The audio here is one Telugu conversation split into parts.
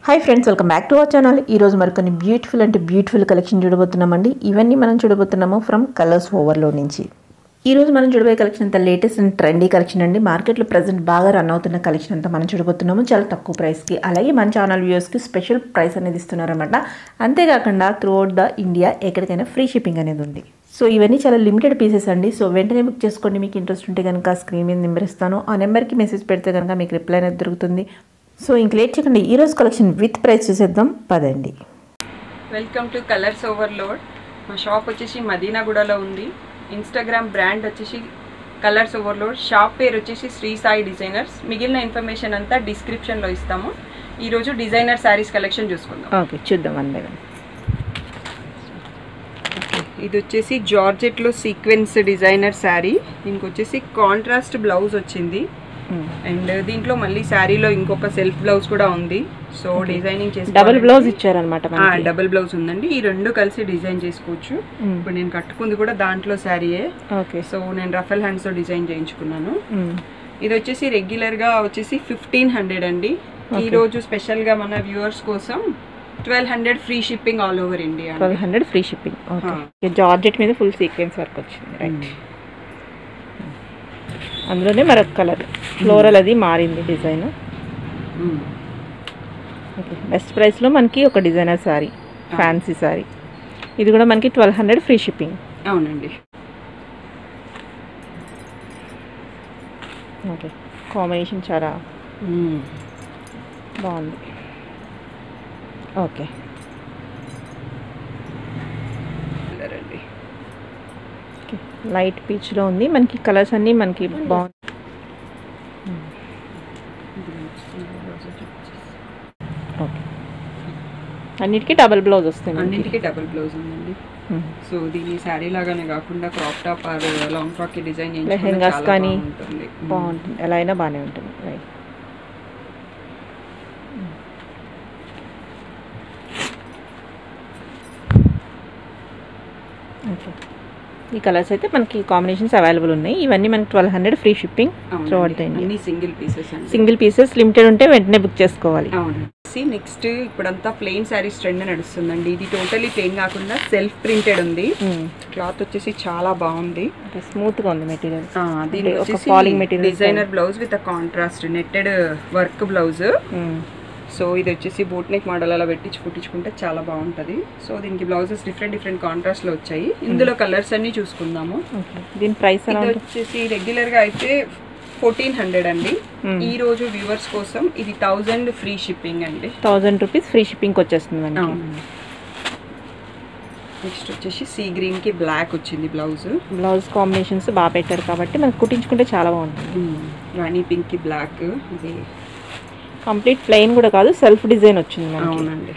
Hi friends welcome back to our channel ఈరోజు మరికొన్ని బ్యూటిఫుల్ అంటే బ్యూటిఫుల్ కలెక్షన్ చూడబోతున్నామండి ఇవన్నీ మనం చూడబోతున్నాము ఫ్రమ్ కలర్స్ ఓవర్లో నుంచి ఈరోజు మనం చూడబోయే కలెక్షన్ అంతా లేటెస్ట్ అండ్ ట్రెండీ కలెక్షన్ అండి మార్కెట్లో ప్రజెంట్ బాగా రన్ అవుతున్న కలెక్షన్ అంతా మనం చూడబోతున్నాము చాలా తక్కువ ప్రైస్కి అలాగే మన ఛానల్ వ్యూవర్స్కి స్పెషల్ ప్రైస్ అనేది ఇస్తున్నారన్నమాట అంతేకాకుండా త్రూఅవుట్ ద ఇండియా ఎక్కడికైనా ఫ్రీ షిప్పింగ్ అనేది ఉంది సో ఇవన్నీ చాలా లిమిటెడ్ పీసెస్ అండి సో వెంటనే బుక్ చేసుకోండి మీకు ఇంట్రెస్ట్ ఉంటే కనుక స్క్రీన్ మీద నెంబర్ ఇస్తాను ఆ నెంబర్కి మెసేజ్ పెడితే కనుక మీకు రిప్లై అనేది దొరుకుతుంది సో ఇంక లేట్ చేయకండి ఈరోజు కలెక్షన్ విత్ ప్రైస్ చూసేద్దాం పదండి వెల్కమ్ టు కలర్స్ ఓవర్లోడ్ మా షాప్ వచ్చేసి మదీనాగూడలో ఉంది ఇన్స్టాగ్రామ్ బ్రాండ్ వచ్చేసి కలర్స్ ఓవర్లోడ్ షాప్ పేరు వచ్చేసి శ్రీ సాయి డిజైనర్స్ మిగిలిన ఇన్ఫర్మేషన్ అంతా డిస్క్రిప్షన్లో ఇస్తాము ఈరోజు డిజైనర్ శారీస్ కలెక్షన్ చూసుకుందాం ఓకే చూద్దాం వన్ బై వన్ ఇది వచ్చేసి జార్జెట్లో సీక్వెన్స్ డిజైనర్ శారీ దీనికి వచ్చేసి కాంట్రాస్ట్ బ్లౌజ్ వచ్చింది అండ్ దీంట్లో మళ్ళీ శారీలో ఇంకొక సెల్ఫ్ బ్లౌజ్ కూడా ఉంది సో డిజైనింగ్ చేసి డబుల్ బ్లౌజ్ ఇచ్చారనమాట డబుల్ బ్లౌజ్ ఉందండి ఈ రెండు కలిసి డిజైన్ చేసుకోవచ్చు ఇప్పుడు నేను కట్టుకుంది కూడా దాంట్లో శారీయే ఓకే సో నేను రఫల్ హ్యాండ్స్ తో డిజైన్ చేయించుకున్నాను ఇది వచ్చేసి రెగ్యులర్ గా వచ్చేసి ఫిఫ్టీన్ హండ్రెడ్ అండి ఈ రోజు స్పెషల్ గా మన వ్యూవర్స్ కోసం twelve hundred free shipping all over India twelve hundred free shipping okay georgette మీద ఫుల్ సీక్వెన్స్ వర్క్ వచ్చింది రైట్ అందులోనే మరొక కలర్ ఫ్లోరల్ అది మారింది డిజైన్ ఓకే బెస్ట్ ప్రైస్లో మనకి ఒక డిజైనర్ సారీ ఫ్యాన్సీ సారీ ఇది కూడా మనకి ట్వెల్వ్ హండ్రెడ్ ఫ్రీ షిప్పింగ్ అవునండి ఓకే కాంబినేషన్ చాలా బాగుంది ఓకే కలర్ అండి ఓకే లైట్ పీచ్లో ఉంది మనకి కలర్స్ అన్నీ మనకి బాగుంది ఓకే అన్నిటికీ డబల్ బ్లౌజ్ వస్తుంది మనకి. అన్నింటికి డబుల్ బ్లౌజ్ ఉందండి మ్మ్. సో దీని శారీ లాగానే కాకుండా crop top or long frock కి డిజైన్ లెహెంగాస్ కానీ ఉంటుంది బాగుంటుంది ఎలా అయినా బాగానే ఉంటుంది రైట్ ఓకే ఈ కలర్స్ అయితే మనకి కాంబినేషన్స్ అవైలబుల్ ఉన్నాయి ఇవన్నీ మనకి twelve hundred free shipping throughout the India అన్ని సింగిల్ పీసెస్ అండి సింగిల్ పీసెస్ లిమిటెడ్ ఉంటే వెంటనే బుక్ చేసుకోవాలి అవును నెక్స్ట్ ఇప్పుడంతా ప్లెయిన్ శారీస్ ట్రెండ్ నడుస్తుందండి ఇది టోటలీ ప్లెయిన్ కాకుండా సెల్ఫ్ ప్రింటెడ్ ఉంది క్లాత్ వచ్చేసి చాలా బాగుంది స్మూత్గా ఉంది మెటీరియల్ ఆ, దీనికి ఒక వచ్చేసి falling material designer blouse with contrast netted work blouse so ఇది వచ్చేసి బోట్ నెక్ మోడల్ అలా పెట్టి కుట్టించుకుంటే చాలా బాగుంటది సో దీనికి బ్లౌజెస్ డిఫరెంట్ డిఫరెంట్ కాంట్రాస్ట్ లో వచ్చాయి ఇందులో కలర్స్ అన్ని చూసుకుందాము ఓకే దీని ప్రైస్ ఎలా ఇది ఉంటుంది వచ్చేసి రెగ్యులర్ గా అయితే ఫోర్టీన్ హండ్రెడ్ అండి Hmm. ఈ రోజు వ్యూవర్స్ కోసం ఇది థౌజండ్ ఫ్రీ షిప్పింగ్ అండి థౌజండ్ రూపీస్ ఫ్రీ షిప్పింగ్ వచ్చేస్తుంది మనకి నెక్స్ట్ వచ్చేసి సీ గ్రీన్ కి బ్లాక్ వచ్చింది బ్లౌజ్ బ్లౌజ్ కాంబినేషన్స్ బాగా పెట్టారు కాబట్టి మనకు కుట్టించుకుంటే చాలా బాగుంటుంది రాణి పింక్ కి బ్లాక్ ఇది కంప్లీట్ ప్లెయిన్ కూడా కాదు సెల్ఫ్ డిజైన్ వచ్చింది మనకి అవునండి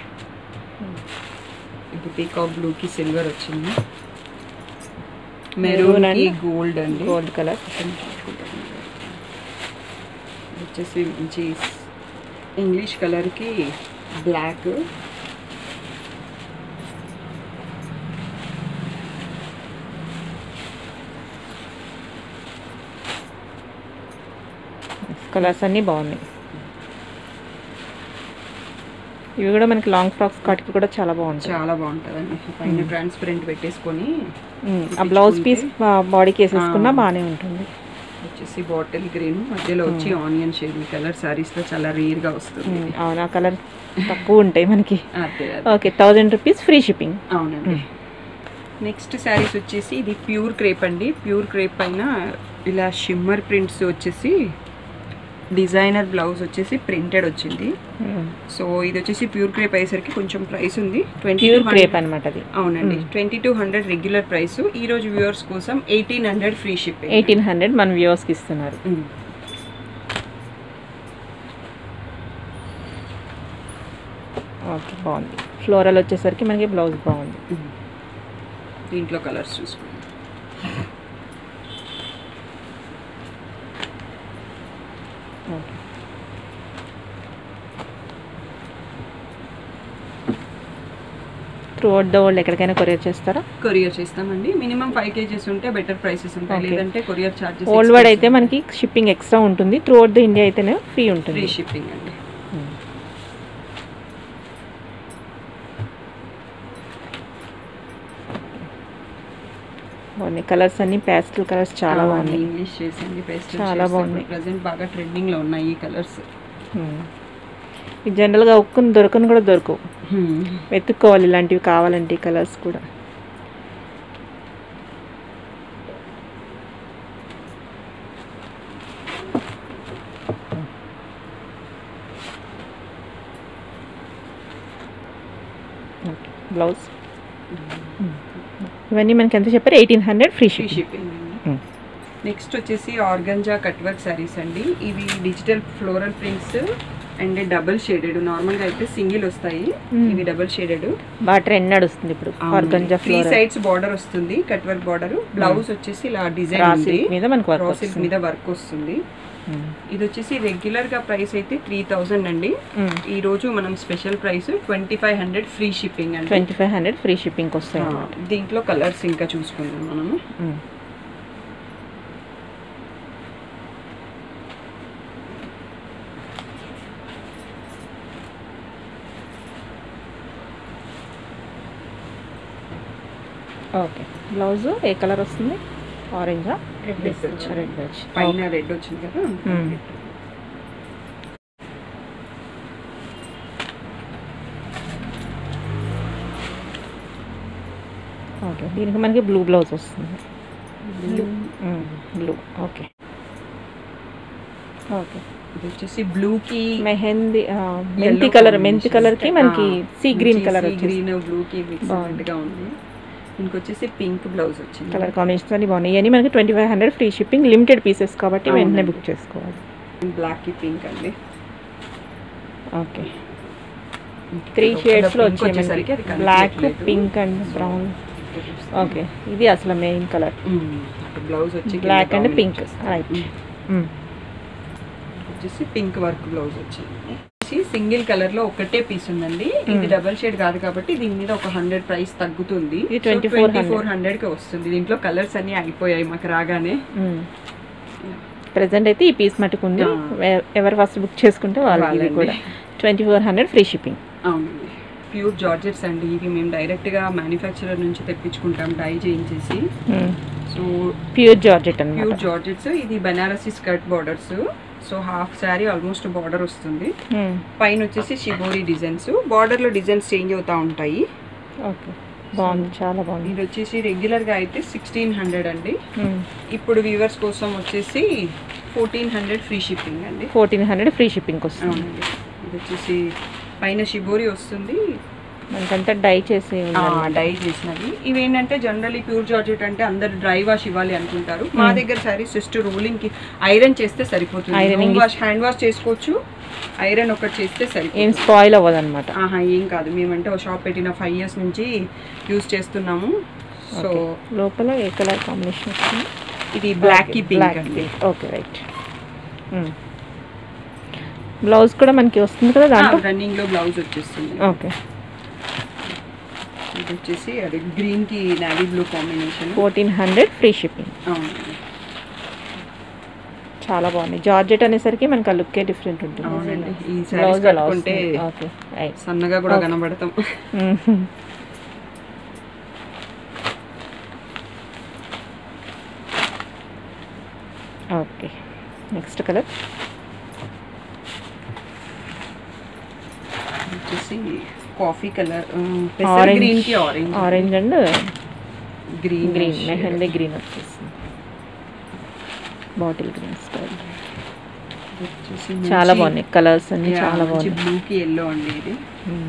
ఇది పీకాక్ బ్లూ కి సిల్వర్ వచ్చింది Maroon మెరూన్ and కి గోల్డ్ అండి గోల్డ్ కలర్ ఇది వచ్చేసి మంచి ఇంగ్లీష్ కలర్ కి బ్లాక్ కలర్స్ అన్నీ బాగున్నాయి ఇవి కూడా మనకి లాంగ్ ఫ్రాక్స్ కాటికి కూడా చాలా బాగుంటాయి చాలా బాగుంటుందండి పైన ట్రాన్స్పరెంట్ పెట్టేసుకొని ఉమ్, ఆ బ్లౌజ్ పీస్ బాడీకి వేసేసుకున్నా బాగానే ఉంటుంది వచ్చేసి బాటిల్ గ్రీన్ మధ్యలో వచ్చి ఆనియన్ షేడ్ ఈ కలర్ సారీస్ లో చాలా రేర్ గా వస్తుంది ఉమ్, అవును ఆ కలర్ తక్కువ ఉంటాయి మనకి అదే అదే. Okay thousand rupees free shipping అవునండి నెక్స్ట్ శారీస్ వచ్చేసి ఇది ప్యూర్ క్రేప్ అండి ప్యూర్ క్రేప్ పైన ఇలా షిమ్మర్ ప్రింట్స్ వచ్చేసి డిజైనర్ బ్లౌజ్ వచ్చేసి ప్రింటెడ్ వచ్చింది సో ఇది వచ్చేసి ప్యూర్ క్రేప్ అయ్యేసరికి కొంచెం ప్రైస్ ఉంది ట్వంటీ ప్యూర్ క్రేప్ అనమాట అది అవునండి twenty two hundred regular price ఈ రోజు వ్యూవర్స్ కోసం eighteen hundred free shipping eighteen hundred మన వ్యూవర్స్కి ఇస్తున్నారు ఓకే బాగుంది ఫ్లోరల్ వచ్చేసరికి మనకి బ్లౌజ్ బాగుంది దీంట్లో కలర్స్ చూసుకోండి okay throughout the world ఎక్కడికైనా కొరియర్ చేస్తారా కొరియర్ చేస్తామండి మినిమం ఫైవ్ కేజెస్ ఉంటే బెటర్ ప్రైసెస్ ఉంటాయి Okay. లేదంటే కొరియర్ చార్జెస్ వరల్డ్ వైడ్ అయితే మనకి షిప్పింగ్ ఎక్స్ట్రా ఉంటుంది త్రూ అవుట్ ద ఇండియా అయితేనే ఫ్రీ ఉంటుంది ఫ్రీ షిప్పింగ్ అండి బాగున్నాయి కలర్స్ అన్ని ప్యాస్టల్ కలర్స్ చాలా బాగున్నాయి ఇంగ్లీష్ చేసింది బెస్ట్ చాలా బాగున్నాయి. ప్రజెంట్ బాగా ట్రెండింగ్ లో ఉన్నాయి ఈ కలర్స్ ఉమ్. ఇది జనరల్గా ఉక్కుని దొరకని కూడా దొరకవు వెతుక్కోవాలి ఇలాంటివి కావాలంటే ఈ కలర్స్ కూడా ఓకే బ్లౌజ్ ఇవన్నీ మనకి ఎంత చెప్పారు eighteen hundred free free ship shipping next వచ్చేసి ఆర్గంజా కట్ వర్క్ సారీస్ అండి ఇవి digital floral prints and double shaded normal గా అయితే సింగిల్ వస్తాయి Hmm. ఇవి డబుల్ షేడెడ్ బాగా ట్రెండ్ నడుస్తుంది ఇప్పుడు organza three floor sides border వస్తుంది కట్ వర్క్ బార్డర్ బ్లౌజ్ వచ్చేసి ఇలా డిజైన్ రా ఉంది సిల్క్ మీద మనకు వర్క్ రా సిల్క్ మీద వర్క్ వస్తుంది ఉమ్. ఇది వచ్చేసి రెగ్యులర్ గా ప్రైస్ అయితే త్రీ థౌజండ్ అండి ఉమ్. ఈ రోజు మనం special price twenty five hundred free shipping అండి twenty five hundred free shipping వస్తాయి ఆ, అన్నమాట దీంట్లో కలర్స్ ఇంకా చూసుకుందాం మనము ఉమ్. ఓకే బ్లౌజ్ ఏ కలర్ వస్తుంది ఆరెంజా రెడ్ వచ్చింది. రెడ్ వచ్చి పైన రెడ్ వచ్చింది కదా Hmm. ఓకే దీనికి మనకి బ్లూ బ్లౌజ్ వస్తుంది బ్లూ ఓకే ఓకే ఇది వచ్చేసి బ్లూ కి మెహందీ ఆ, మెంతి కలర్ మెంతి కలర్ కి మనకి సీ గ్రీన్ కలర్ వచ్చింది గ్రీన్ బ్లూ కి మిక్స్ బాగుంది. గా ఉంది ఇంకొచ్చేసి పింక్ బ్లౌజ్ వచ్చింది కలర్ కాంబినేషన్ అన్ని బాగున్నాయి ఇవన్నీ మనకి twenty five hundred free shipping limited pieces కాబట్టి వెంటనే అవునండి. బుక్ చేసుకోవాలి బ్లాక్ కి పింక్ అండి ఓకే త్రీ షేడ్స్ లో వచ్చాయి వచ్చేసరికి మనకి అది బ్లాక్ కనిపించట్లేదు. పింక్ అండ్ బ్రౌన్ ఓకే ఇది అసలు మెయిన్ కలర్ బ్లౌజ్ వచ్చి బ్లాక్ అండ్ పింక్ రైట్ వచ్చేసి పింక్ వర్క్ బ్లౌజ్ వచ్చింది సింగిల్ కలర్ లో ఒకటే పీస్ ఉందండి ఇది డబల్ షేడ్ కాదు కాబట్టి దీని మీద ఒక హండ్రెడ్ ప్రైస్ తగ్గుతుంది ఇది 2400. ఫోర్ హండ్రెడ్ కి వస్తుంది దీంట్లో కలర్స్ అన్ని అయిపోయాయి మాకు రాగానే ప్రెసెంట్ అయితే ఈ పీస్ మటుకు ఉంది ఆ. ఎ- ఎవరు ఫస్ట్ బుక్ చేసుకుంటే వాళ్ళకి ఇది వాళ్ళండి. కూడా twenty four hundred free shipping అవునండి ప్యూర్ జార్జెట్స్ అండి ఇవి మేము డైరెక్ట్ గా మ్యానుఫ్యాక్చరర్ నుంచి తెప్పించుకుంటాం డై చేయించేసి సో ప్యూర్ జార్జెట్ ప్యూర్ అన్నమాట జార్జెట్స్ ఇది Banarasi skirt borders so half sari almost border వస్తుంది మ్మ్. పైన వచ్చేసి షిబోరి డిజైన్స్ బార్డర్ లో డిజైన్స్ చేంజ్ అవుతా ఉంటాయి ఓకే బాగుంది చాలా బాగుంది ఇది వచ్చేసి రెగ్యులర్ గా అయితే సిక్స్టీన్ హండ్రెడ్ అండి మ్మ్. ఇప్పుడు వ్యూవర్స్ కోసం వచ్చేసి ఫోర్టీన్ హండ్రెడ్ ఫ్రీ షిప్పింగ్ అండి ఫోర్టీన్ హండ్రెడ్ ఫ్రీ షిప్పింగ్ వస్తుంది అవునండి ఇది వచ్చేసి పైన షిబోరి వస్తుంది మనకంతా డై చేసి ఉందన్నమాట డై చేసినవి ఇవి ఏంటంటే జనరల్లీ ప్యూర్ జార్జెట్ అంటే అందరు డ్రై వాష్ ఇవ్వాలి అనుకుంటారు మా దగ్గర సారీస్ జస్ట్ రోలింగ్ కి ఐరన్ చేస్తే సరిపోతుంది Ironing home wash hand wash చేసుకోవచ్చు ఐరన్ ఒకటి చేస్తే ఏం సరిపోతుంది స్పాయిల్ అవ్వదు అనమాట ఆహా ఏం కాదు మేమంటే ఒక షాప్ పెట్టిన ఫైవ్ ఇయర్స్ నుంచి యూజ్ చేస్తున్నాము సో లోపల ఏ కలర్ కాంబినేషన్ వస్తుంది ఇది బ్లాక్ కి పింక్ బ్లాక్ అండి ఓకే రైట్ బ్లౌజ్ కూడా మనకి వస్తుంది కదా దాంట్లో రన్నింగ్ లో బ్లౌజ్ వచ్చేస్తుంది ఓకే ఇది వచ్చేసి అది గ్రీన్ కి navy blue combination fourteen hundred free shipping అవునండి చాలా బాగుంది జార్జెట్ అనేసరికి మనకి ఆ లుక్కే డిఫరెంట్ ఉంటుంది అవునండి ఈ బ్లౌజ్ సారీస్ అలా కట్టుకుంటే వస్తుంది ఓకే రైట్ సన్నగా కూడా కనబడతాం ఓకే నెక్స్ట్ కలర్ వచ్చేసి కాఫీ కలర్ Orange. గ్రీన్ కి orange orange and green green mehndi green వచ్చేసింది బాటిల్ గ్రీన్ స్టైల్ చాలా బాగున్నాయి కలర్స్ అన్ని చాలా బాగున్నాయి బ్లూ కి ఎల్లో అండి ఇది మ్మ్.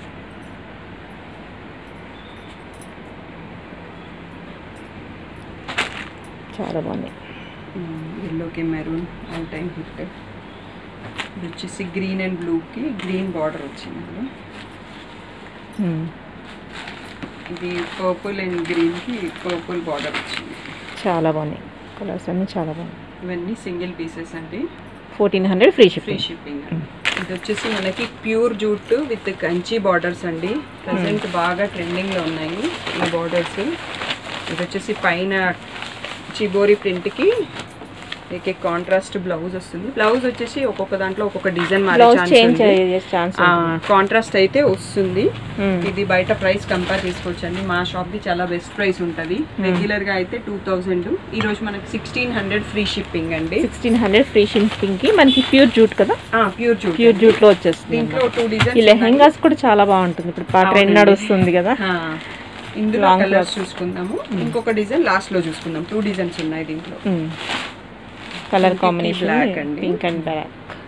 చాలా బాగున్నాయి ఎల్లోకి మెరూన్ ఆల్ టైమ్ హిట్ ఇది వచ్చేసి గ్రీన్ అండ్ బ్లూ కి గ్రీన్ బార్డర్ వచ్చిందండి మ్మ్. ఇది పర్పుల్ అండ్ గ్రీన్ కి పర్పుల్ బార్డర్ వచ్చింది చాలా బాగున్నాయి కలర్స్ అన్ని చాలా బాగున్నాయి ఇవన్నీ సింగిల్ పీసెస్ అండి fourteen hundred free free shipping shipping ఇది వచ్చేసి మనకి pure jute with Kanchi borders అండి ప్రజెంట్ బాగా ట్రెండింగ్ లో ఉన్నాయి ఈ బార్డర్స్ ఇది వచ్చేసి పైన చిబోరి ప్రింట్ కి ఏకే కాంట్రాస్ట్ బ్లౌజ్ వస్తుంది బ్లౌజ్ వచ్చేసి ఒక్కొక్క దాంట్లో ఒక్కొక్క డిజైన్ బ్లౌజ్ చేంజ్ అయ్యే ఛాన్స్ కాంట్రాస్ట్ అయితే వస్తుంది ఇది బయట ప్రైస్ కంపేర్ చేసుకోవచ్చు అండి మా షాప్ ది చాలా బెస్ట్ ప్రైస్ ఉంటుంది రెగ్యులర్ గా అయితే టూ థౌసండ్ ఈ రోజు మనకి సిక్స్టీన్ హండ్రెడ్ ఫ్రీ షిప్పింగ్ అండి సిక్స్టీన్ హండ్రెడ్ ఫ్రీ షిప్పింగ్ కి మనకి ప్యూర్ జూట్ కదా ప్యూర్ జూట్ ప్యూర్ జూట్ లో వచ్చేస్తుంది దీంట్లో టూ ఈ డిజైన్ లెహెంగాస్ కూడా చాలా బాగుంటుంది ఇప్పుడు పా ట్రెండ్ అవునండి. నడుస్తుంది కదా ఇందులో Long కలర్స్ చూసుకుందాము ఇంకొక డిజైన్ లాస్ట్ లో చూసుకుందాం టూ డిజైన్స్ ఉన్నాయి దీంట్లో కలర్ Pink కి కాంబినేషన్ black అండి. పింక్ అండ్ బ్లాక్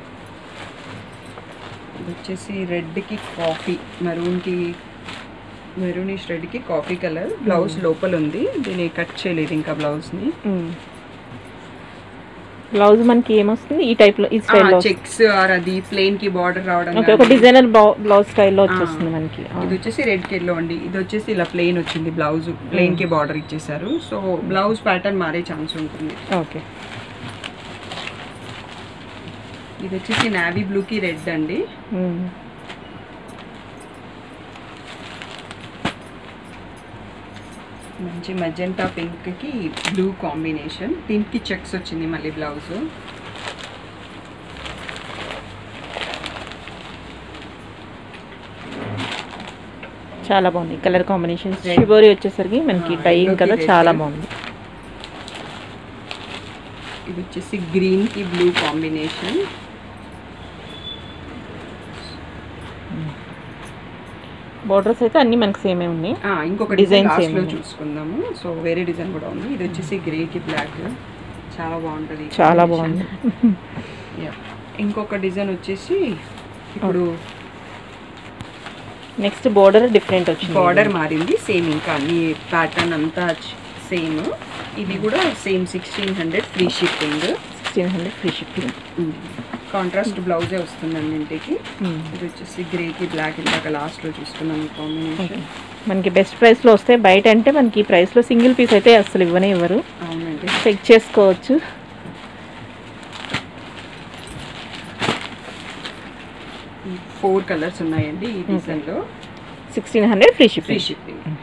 ఇది వచ్చేసి రెడ్ కి కాఫీ మెరూన్ కి మెరూనిష్ రెడ్ కి కాఫీ కలర్ బ్లౌజ్ లోపల ఉంది దీన్ని కట్ చేయలేదు ఇంకా బ్లౌజ్ ని బ్లౌజ్ మనకి ఏమొస్తుంది ఈ టైప్ లో ఈ స్టైల్లో చెక్స్ ఆర్ అది ప్లేన్ కి బార్డర్ రావడం ఓకే ఒక కానీ. డిజైనర్ బ్లౌజ్ స్టైల్లో వచ్చేస్తుంది మనకి ఇది వచ్చేసి రెడ్ కెల్లో అండి ఇది వచ్చేసి ఇలా ప్లెయిన్ వచ్చింది బ్లౌజ్ ప్లెయిన్ కి బార్డర్ ఇచ్చేసారు సో బ్లౌజ్ ప్యాటర్న్ మారే ఛాన్స్ ఉంటుంది ఓకే ఇది వచ్చేసి నావీ బ్లూ కి రెడ్ అండి మంచి మజెంటా పింక్ కి బ్లూ కాంబినేషన్ దీనికి చెక్స్ వచ్చింది మళ్ళీ బ్లౌజ్ చాలా బాగుంది కలర్ కాంబినేషన్ Red. షిబోరి వచ్చేసరికి మనకి ఆ, డైయింగ్ yellow కి కదా red. చాలా బాగుంది ఇది వచ్చేసి గ్రీన్ కి బ్లూ కాంబినేషన్ బోర్డర్స్ అయితే అన్ని మనకి సేమే ఉన్నాయి ఇంకొక Designs డిజైన్ లాస్ట్ లో ఏమున్నాయి? చూసుకుందాము సో వేరే డిజైన్ కూడా ఉంది ఇది వచ్చేసి గ్రే కి బ్లాక్ చాలా బాగుంటది ఈ చాలా combination. బాగుంది Yeah. ఇంకొక డిజైన్ వచ్చేసి ఇప్పుడు నెక్స్ట్ బోర్డర్ డిఫరెంట్ వచ్చింది బార్డర్ మారింది సేమ్ ఇంకా అన్ని ప్యాటర్న్ అంతా సేమ్ ఇది కూడా same sixteen hundred free shipping sixteen hundred free shipping contrast బ్లౌజే వస్తుందండి ఇంటికి ఇది వచ్చేసి గ్రేకి బ్లాక్ ఇందాక లాస్ట్లో చూసుకున్నాను కాంబినేషన్ మనకి బెస్ట్ ప్రైస్లో వస్తే బయట అంటే మనకి ఈ ప్రైస్లో సింగిల్ పీస్ అయితే అసలు ఇవ్వనే ఇవ్వరు అవునండి చెక్ చేసుకోవచ్చు ఫోర్ కలర్స్ ఉన్నాయండి ఈ డిజైన్లో sixteen hundred free free shipping shipping